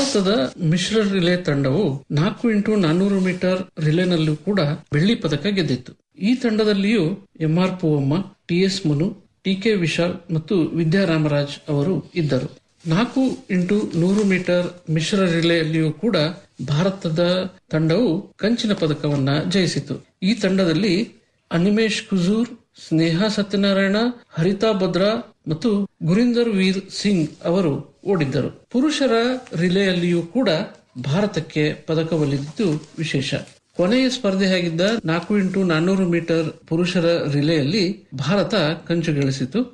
ಭಾರತದ ಮಿಶ್ರ ರಿಲೇ ತಂಡವು ನಾಲ್ಕು ಇಂಟು ನಾನ್ನೂರು ಮೀಟರ್ ರಿಲೇನಲ್ಲೂ ಕೂಡ ಬೆಳ್ಳಿ ಪದಕ ಗೆದ್ದಿತ್ತು ಈ ತಂಡದಲ್ಲಿಯೂ MR Poovamma TS Manu TK Vishal ಮತ್ತು ವಿದ್ಯಾರಾಮರಾಜ್ ಅವರು ಇದ್ದರು ನಾಲ್ಕು ಇಂಟು ನೂರು ಮೀಟರ್ ಮಿಶ್ರ ರಿಲೆಯಲ್ಲಿಯೂ ಕೂಡ ಭಾರತದ ತಂಡವು ಕಂಚಿನ ಪದಕವನ್ನ ಜಯಿಸಿತು ಈ ತಂಡದಲ್ಲಿ ಅನಿಮೇಶ್ ಕುಜೂರ್ ಸ್ನೇಹ ಸತ್ಯನಾರಾಯಣ ಹರಿತಾ ಭದ್ರಾ ಮತ್ತು ಗುರಿಂದರ್ ವೀರ್ ಸಿಂಗ್ ಅವರು ಓಡಿದ್ದರು ಪುರುಷರ ರಿಲೆಯಲ್ಲಿಯೂ ಕೂಡ ಭಾರತಕ್ಕೆ ಪದಕ ಒಲಿದಿದ್ದು ವಿಶೇಷ ಕೊನೆಯ ಸ್ಪರ್ಧೆಯಾಗಿದ್ದ ನಾಲ್ಕು ಇಂಟು ನಾನ್ನೂರು ಮೀಟರ್ ಪುರುಷರ ರಿಲೆಯಲ್ಲಿ ಭಾರತ ಕಂಚು ಗಳಿಸಿತು